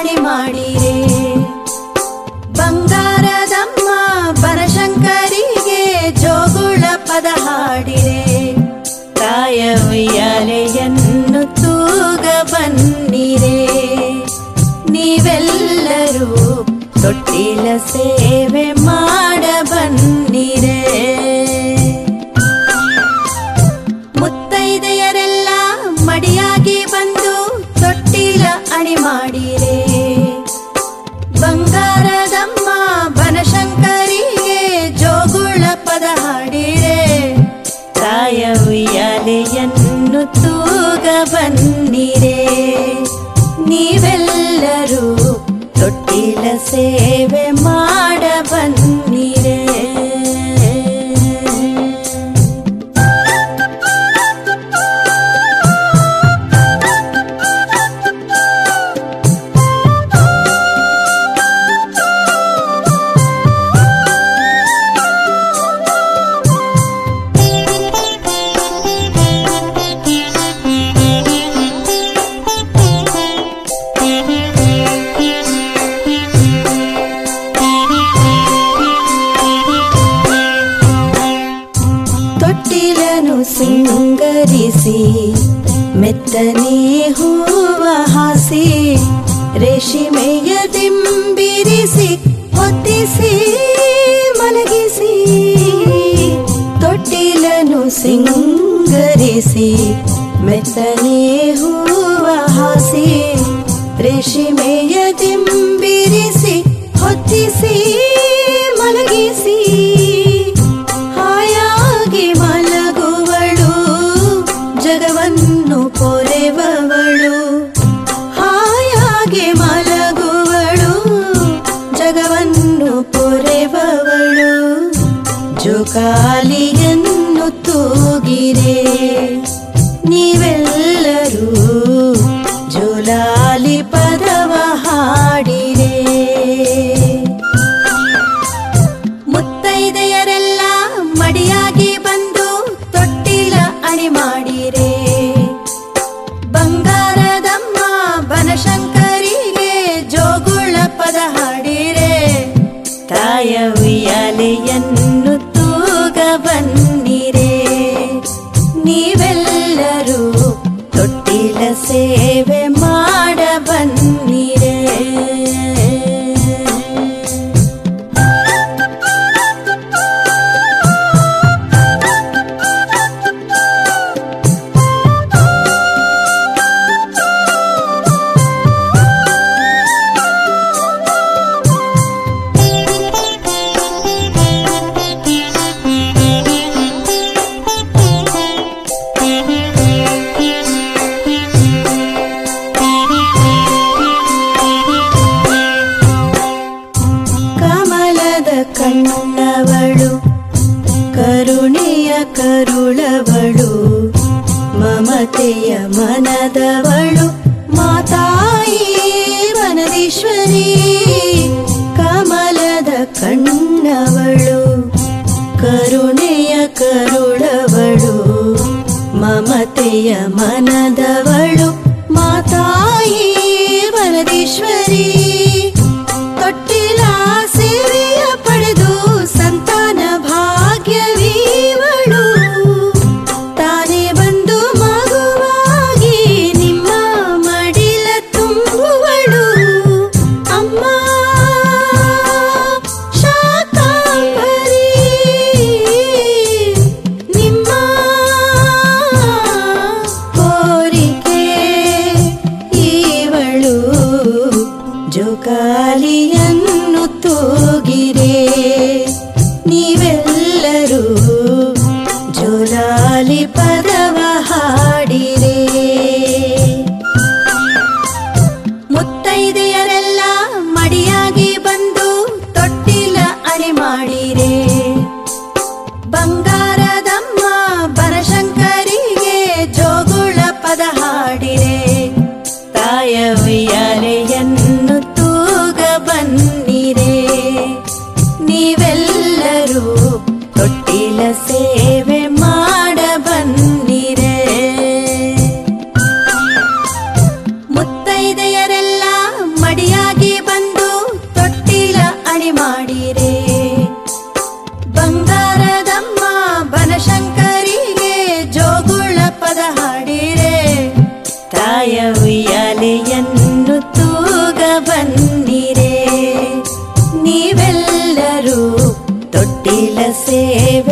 ಅಣಿ ಮಾಡಿರೆ ಬಂಗಾರದಮ್ಮ ಬನಶಂಕರಿಗೆ ಜೋಗುಳ ಪದ ಹಾಡಿರೆ ತಾಯ ಉಯ್ಯಾಲೆಯನ್ನು ತೂಗ ಬನ್ನಿರೆ ನೀವೆಲ್ಲರೂ ತೊಟ್ಟಿಲ ಸೇವೆ ಮಾಡ ಬನ್ನಿರೆ ಮುತ್ತೈದೆಯರೆಲ್ಲ ಮಡಿಯಾಗಿ ಬಂದು ತೊಟ್ಟಿಲ ಅಣಿ ಮಾಡಿರೆ ಬಂಗಾರದಮ್ಮ ಬನಶಂಕರಿಗೆ ಜೋಗುಳ ಪದ ಹಾಡಿರೆ ತಾಯ ಉಯ್ಯಾಲೆಯನ್ನು ತೂಗ ಬನ್ನಿರೆ ನೀವೆಲ್ಲರೂ ತೊಟ್ಟಿಲ ಸೇವೆ ಮಾಡ ಬನ್ನಿರೆ ತೊಟ್ಟಿಲನು ಸಿಂಗರಿಸಿ ಮೆತ್ತನೆ ಹೂವ ಹಾಸಿ ರೇಷ್ಮೆಯ ದಿಂಬಿರಿಸಿ ಹೊತ್ತಿಸಿ ಮಲಗಿಸಿ ತೊಟ್ಟಿಲನು ಸಿಂಗರಿಸಿ ಮೆತ್ತನೆ ಹೂವ ಹಾಸಿ ರೇಷ್ಮೆಯ ದಿಂಬಿರಿಸಿ ಹೊತ್ತಿಸಿ ಮಲಗಿಸಿ ಹಾಯಾಗಿ ಮಲಗುವಳು ಜಗವನ್ನು ಪೊರೆವವಳು ಹಾಯಾಗಿ ಮಲಗುವಳು ಜಗವನ್ನು ಪೊರೆವವಳು ಜೋಕಾಲಿಯನ್ನು ತೂಗಿರೆ ನೀವೆಲ್ಲರೂ ಜೋಲಾಲಿ ಪದವ ಹಾಡಿರೆ ಮುತ್ತೈದೆಯರೆಲ್ಲ ಮಡಿಯಾಗಿ ಬಂದು ತೊಟ್ಟಿಲ ಅಣಿ ಮಾಡಿರೆ ಬಂಗಾರದಮ್ಮ ಬನಶಂಕರಿಗೆ ಜೋಗುಳ ಪದ ಹಾಡಿರೆ ತಾಯ ಉಯ್ಯಾಲೆಯನ್ನು ತೂಗ ಬನ್ನಿರೆ ನೀವೆಲ್ಲರೂ ತೊಟ್ಟಿಲ ಸೇವೆ ಮಾಡ ಬನ್ನಿರೆ ಕಮಲದ ಕಣ್ಣವಳು ಕರುಣೆಯ ಕರುಳವಳು ಮಮತೆಯ ಮನದವಳು ಮಾತಾಯಿ ವನದೀಶ್ವರಿ ಕಮಲದ ಕಣ್ಣವಳು ಕರುಣೆಯ ಕರುಳವಳು ಮಮತೆಯ ಮನದವಳು ಮಾತಾಯಿ ವರದೀಶ್ವರಿ ತೊಟ್ಟಿಲ ಸೇವೆಯ ಪಡೆದು ಸಂತಾನ ಭಾಗ್ಯವೀವಳು ತಾನೇ ಬಂದು ಮಗುವಾಗಿ ನಿಮ್ಮ ಮಡಿಲ ತುಂಬುವಳು ಅಮ್ಮ ಶಾಕಾಂಬರಿ ನಿಮ್ಮ ಕೋರಿಕೆ ಇವಳು ಜೋಕಾಲಿಯನ್ನು ತೂಗಿರೆ ನೀವೆಲ್ಲರೂ ಜೋಲಾಲಿ ಪದವ ಹಾಡಿರೆ ಮುತ್ತೈದೆಯರೆಲ್ಲ ಮಡಿಯಾಗಿ ಬಂದು ತೊಟ್ಟಿಲ ಅಣಿ ಮಾಡಿರೆ ಬಂಗಾರದಮ್ಮ ಬನಶಂಕರಿಗೆ ಜೋಗುಳ ಪದ ಹಾಡಿರೆ ತಾಯ ಉಯ್ಯಾಲೆಯನ್ನು ತೂಗ ಬನ್ನಿರೆ ನೀವೆಲ್ಲರೂ ಬನ್ನಿರೆ ನೀವೆಲ್ಲರೂ ತೊಟ್ಟಿಲ ಸೇವೆ